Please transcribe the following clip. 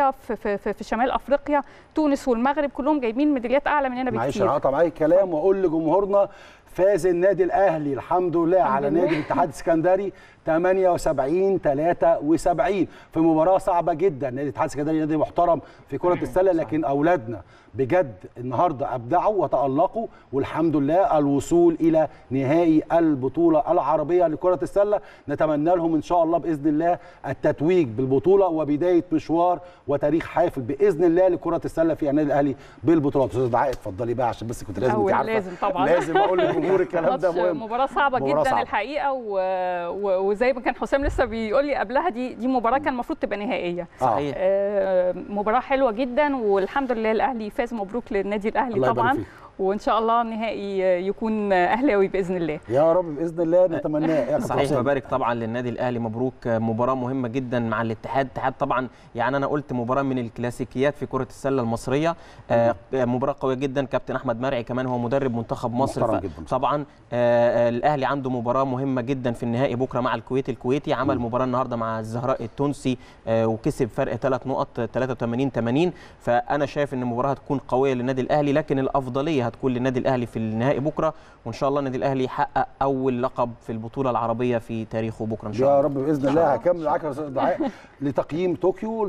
الرياضيه في, في, في, في شمال افريقيا تونس والمغرب كلهم جايبين ميداليات اعلى مننا معلش بكتير انا هقطع معاك كلام واقول لجمهورنا فاز النادي الاهلي الحمد لله على لله. نادي الاتحاد السكندري 78 73 في مباراه صعبه جدا نادي الاتحاد السكندري نادي محترم في كره السله لكن اولادنا بجد النهارده ابدعوا وتالقوا والحمد لله الوصول الى نهائي البطوله العربيه لكره السله نتمنى لهم ان شاء الله باذن الله التتويج بالبطوله وبدايه مشوار وتاريخ حافل باذن الله لكره السله في النادي الاهلي بالبطولات استاذ دعاء اتفضلي بقى عشان بس كنت لازم أول انت عارفه لازم طبعا. لازم اقول للجمهور الكلام ده ماتش مهم مباراة صعبة مباراة جدا صعبة. الحقيقة و... و... وزي ما كان حسام لسه بيقول لي قبلها دي دي مباراة كان المفروض تبقى نهائية صحيح. آه مباراة حلوة جدا والحمد لله الأهلي فاز مبروك للنادي الأهلي الله يبارك طبعا فيك. وإن شاء الله النهائي يكون أهلاوي بإذن الله يا رب باذن الله نتمناه يا كابتن صحيح حسام. ببارك طبعا للنادي الاهلي مبروك مباراه مهمه جدا مع الاتحاد الاتحاد طبعا يعني انا قلت مباراه من الكلاسيكيات في كره السله المصريه آه، مباراه قويه جدا كابتن احمد مرعي كمان هو مدرب منتخب مصر محترم ف- جدا. طبعا آه، آه، الاهلي عنده مباراه مهمه جدا في النهائي بكره مع الكويت الكويتي عمل مباراه النهارده مع الزهراء التونسي آه، وكسب فرق ثلاث نقط 83 80 فانا شايف ان المباراه هتكون قويه للنادي الاهلي لكن الافضليه هتكون للنادي الاهلي في النهائي بكره وان شاء الله النادي الاهلي يحقق اول لقب في البطوله العربيه في تاريخه بكره ان شاء الله يا رب باذن الله هكمل معاك يا استاذ دعاء لتقييم طوكيو